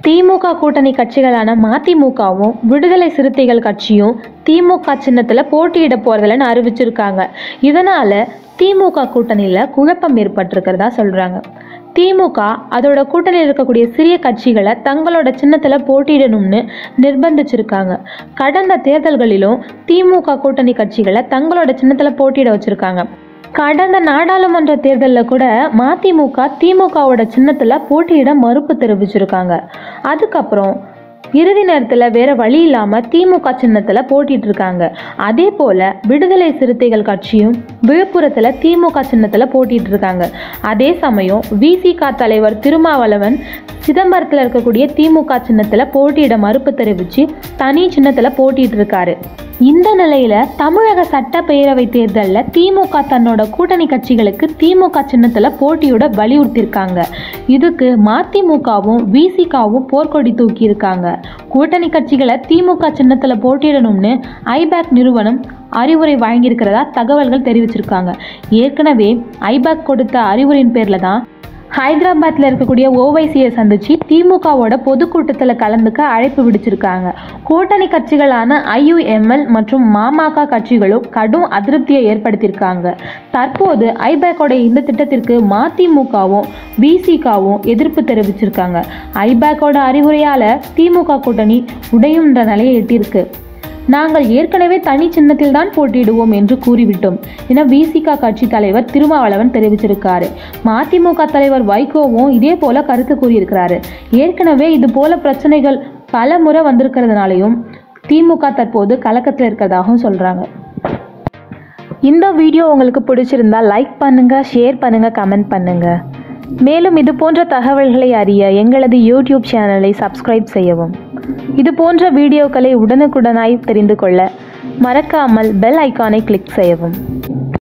திமுக கூட்டணி கட்சிகளான மதிமுகவும் விடுதலை சிறுத்தைகள் கட்சியும் திமுக சின்னத்தில் போட்டியிட போகிறதில்லன்னு அறிவிச்சிருக்காங்க இதனால் திமுக கூட்டணியில் குழப்பம் ஏற்பட்டிருக்கிறதா சொல்கிறாங்க திமுக அதோட கூட்டணியில் இருக்கக்கூடிய சிறிய கட்சிகளை தங்களோட சின்னத்தில் போட்டியிடணும்னு நிர்பந்திச்சிருக்காங்க கடந்த தேர்தல்களிலும் திமுக கூட்டணி கட்சிகளை தங்களோட சின்னத்தில் போட்டியிட வச்சுருக்காங்க கடந்த நாடாளுமன்ற தேர்தலில் கூட மதிமுக திமுகவோட சின்னத்தில் போட்டியிட மறுப்பு தெரிவிச்சிருக்காங்க அதுக்கப்புறம் இறுதி நேரத்தில் வேற வழி இல்லாமல் திமுக சின்னத்தில் போட்டிட்டு இருக்காங்க அதே போல் விடுதலை சிறுத்தைகள் கட்சியும் விழுப்புரத்தில் திமுக சின்னத்தில் போட்டிட்டு இருக்காங்க அதே சமயம் விசிக தலைவர் திருமாவளவன் சிதம்பரத்தில் இருக்கக்கூடிய திமுக சின்னத்தில் போட்டியிட மறுப்பு தெரிவித்து தனி சின்னத்தில் போட்டிட்டு இருக்காரு இந்த நிலையில தமிழக சட்டப்பேரவை தேர்தலில் திமுக தன்னோட கூட்டணி கட்சிகளுக்கு திமுக சின்னத்துல போட்டியோட வலியுறுத்தியிருக்காங்க இதுக்கு மதிமுகவும் விசிகாவும் போர்க்கொடி தூக்கி இருக்காங்க கூட்டணி கட்சிகளை திமுக சின்னத்துல போட்டியிடணும்னு ஐபேக் நிறுவனம் அறிவுரை வழங்கியிருக்கிறதா தகவல்கள் தெரிவிச்சிருக்காங்க ஏற்கனவே ஐபேக் கொடுத்த அறிவுரையின் பேர்ல தான் ஹைதராபாத்தில் இருக்கக்கூடிய ஓவைசியை சந்திச்சு திமுகவோட பொதுக்கூட்டத்தில் கலந்துக்க அழைப்பு விடுச்சிருக்காங்க கூட்டணி கட்சிகளான ஐயுஎம்எல் மற்றும் மாமக கட்சிகளும் கடும் அதிருப்தியை ஏற்படுத்தியிருக்காங்க தற்போது ஐபேக்கோட இந்த திட்டத்திற்கு மதிமுகவும் விசிகாவும் எதிர்ப்பு தெரிவிச்சிருக்காங்க ஐபேக்கோட அறிவுரையால் திமுக கூட்டணி உடையுன்ற நிலையை எட்டியிருக்கு நாங்கள் ஏற்கனவே தனி சின்னத்தில் தான் போட்டியிடுவோம் என்று கூறிவிட்டோம் என விசிக கட்சி தலைவர் திருமாவளவன் தெரிவிச்சிருக்காரு மதிமுக தலைவர் வைகோவும் இதே போல கருத்து கூறியிருக்கிறாரு ஏற்கனவே இது போல பிரச்சனைகள் பல முறை வந்திருக்கிறதுனாலையும் திமுக தற்போது கலக்கத்தில் இருக்கிறதாகவும் சொல்றாங்க இந்த வீடியோ உங்களுக்கு பிடிச்சிருந்தா லைக் பண்ணுங்க ஷேர் பண்ணுங்க கமெண்ட் பண்ணுங்க மேலும் இது போன்ற தகவல்களை அறிய எங்களது யூடியூப் சேனலை சப்ஸ்கிரைப் செய்யவும் இது போன்ற வீடியோக்களை உடனுக்குடனாய் தெரிந்து கொள்ள மறக்காமல் பெல் ஐகானை கிளிக் செய்யவும்